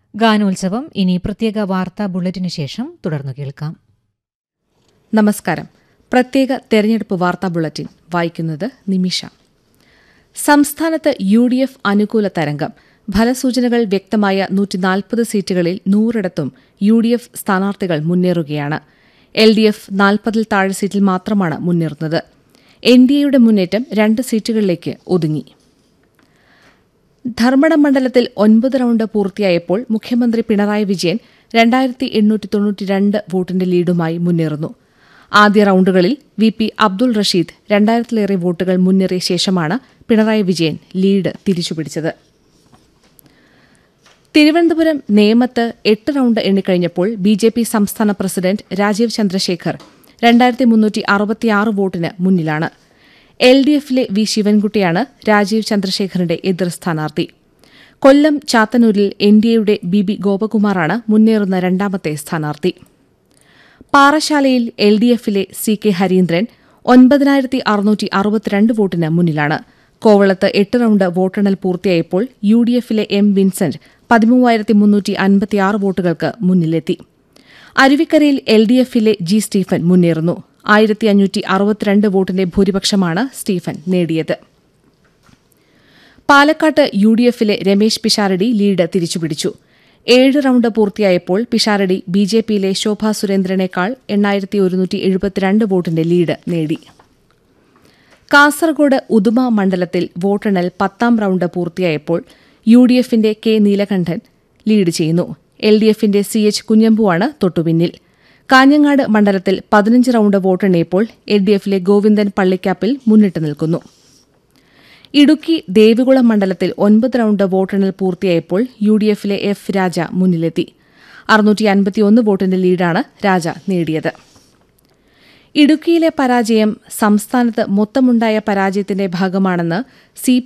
ഗാനോത്സവം ഇനി പ്രത്യേക വാർത്താ ബുള്ളറ്റിനു ശേഷം തുടർന്നു കേൾക്കാം നമസ്കാരം പ്രത്യേക തെരഞ്ഞെടുപ്പ് വാർത്താ ബുള്ളറ്റിൻ വായിക്കുന്നത് നിമിഷ സംസ്ഥാനത്ത് യു ഡി എഫ് അനുകൂല തരംഗം ഫലസൂചനകൾ വ്യക്തമായ നൂറ്റിനാൽപ്പത് സീറ്റുകളിൽ നൂറിടത്തും യു ഡി എഫ് സ്ഥാനാർത്ഥികൾ മുന്നേറുകയാണ് എൽ ഡി എഫ് നാൽപ്പതിൽ താഴെ സീറ്റിൽ മാത്രമാണ് മുന്നേറുന്നത് എൻ ഡി എയുടെ മുന്നേറ്റം രണ്ട് സീറ്റുകളിലേക്ക് ഒതുങ്ങി ധർമ്മടം മണ്ഡലത്തിൽ ഒൻപത് റൌണ്ട് പൂർത്തിയായപ്പോൾ മുഖ്യമന്ത്രി പിണറായി വിജയൻ രണ്ടായിരത്തി എണ്ണൂറ്റി തൊണ്ണൂറ്റിരണ്ട് വോട്ടിന്റെ ലീഡുമായി മുന്നേറുന്നു ആദ്യ റൌണ്ടുകളിൽ വി പി അബ്ദുൾ റഷീദ് രണ്ടായിരത്തിലേറെ വോട്ടുകൾ മുന്നേറിയ ശേഷമാണ് പിണറായി വിജയൻ ലീഡ് തിരിച്ചുപിടിച്ചത് തിരുവനന്തപുരം നേമത്ത് എട്ട് റൌണ്ട് എണ്ണിക്കഴിഞ്ഞപ്പോൾ ബി ജെ പി സംസ്ഥാന പ്രസിഡന്റ് രാജീവ് ചന്ദ്രശേഖർ രണ്ടായിരത്തി മുന്നൂറ്റി അറുപത്തിയാറ് വോട്ടിന് മുന്നിലാണ് എൽ ഡി എഫിലെ വി ശിവൻകുട്ടിയാണ് രാജീവ് ചന്ദ്രശേഖറിന്റെ എതിർ സ്ഥാനാർത്ഥി കൊല്ലം ചാത്തന്നൂരിൽ എൻ ഡി എയുടെ ബി ബി ഗോപകുമാറാണ് മുന്നേറുന്ന രണ്ടാമത്തെ സ്ഥാനാർത്ഥി പാറശാലയിൽ എൽ ഡി എഫിലെ സി കെ ഹരീന്ദ്രൻ ഒൻപതിനായിരത്തി അറുന്നൂറ്റി അറുപത്തിരണ്ട് വോട്ടിന് മുന്നിലാണ് കോവളത്ത് എട്ട് റൌണ്ട് വോട്ടെണ്ണൽ പൂർത്തിയായപ്പോൾ യു ഡി എഫിലെ എം വിൻസെന്റ് പതിമൂവായിരത്തി മുന്നൂറ്റി അൻപത്തിയാറ് വോട്ടുകൾക്ക് മുന്നിലെത്തി അരുവിക്കരയിൽ എൽ ഡി എഫിലെ ജി സ്റ്റീഫൻ മുന്നേറുന്നു ആയിരത്തി അഞ്ഞൂറ്റി അറുപത്തിരണ്ട് വോട്ടിന്റെ ഭൂരിപക്ഷമാണ് സ്റ്റീഫൻ നേടിയത് പാലക്കാട്ട് യു ഡി എഫിലെ രമേശ് പിഷാരടി ലീഡ് തിരിച്ചുപിടിച്ചു ഏഴ് റൌണ്ട് പൂർത്തിയായപ്പോൾ പിഷാരടി ബി ജെ പിയിലെ ശോഭാ സുരേന്ദ്രനേക്കാൾ എണ്ണായിരത്തി ഒരുന്നൂറ്റി എഴുപത്തിരണ്ട് വോട്ടിന്റെ ലീഡ് നേടി കാസർഗോഡ് ഉദുമ മണ്ഡലത്തിൽ വോട്ടെണ്ണൽ പത്താം റൌണ്ട് പൂർത്തിയായപ്പോൾ യു ഡി എഫിന്റെ കെ നീലകണ്ഠൻ ലീഡ് ചെയ്യുന്നു എൽ ഡി എഫിന്റെ സി എച്ച് കുഞ്ഞമ്പുവാണ് തൊട്ടുപിന്നിൽ കാഞ്ഞങ്ങാട് മണ്ഡലത്തിൽ പതിനഞ്ച് റൌണ്ട് വോട്ടെണ്ണിയപ്പോൾ എൽ ഡി എഫിലെ ഗോവിന്ദൻ പള്ളിക്കാപ്പിൽ മുന്നിട്ട് നിൽക്കുന്നു ഇടുക്കി ദേവികുളം മണ്ഡലത്തിൽ ഒൻപത് റൌണ്ട് വോട്ടെണ്ണൽ പൂർത്തിയായപ്പോൾ യു ഡി എഫിലെ എഫ് രാജ മുന്നിലെത്തി അറുന്നൂറ്റി അൻപത്തിയൊന്ന് വോട്ടിന്റെ ലീഡാണ് രാജ നേടിയത് ഇടുക്കിയിലെ പരാജയം സംസ്ഥാനത്ത് മൊത്തമുണ്ടായ പരാജയത്തിന്റെ ഭാഗമാണെന്ന് സി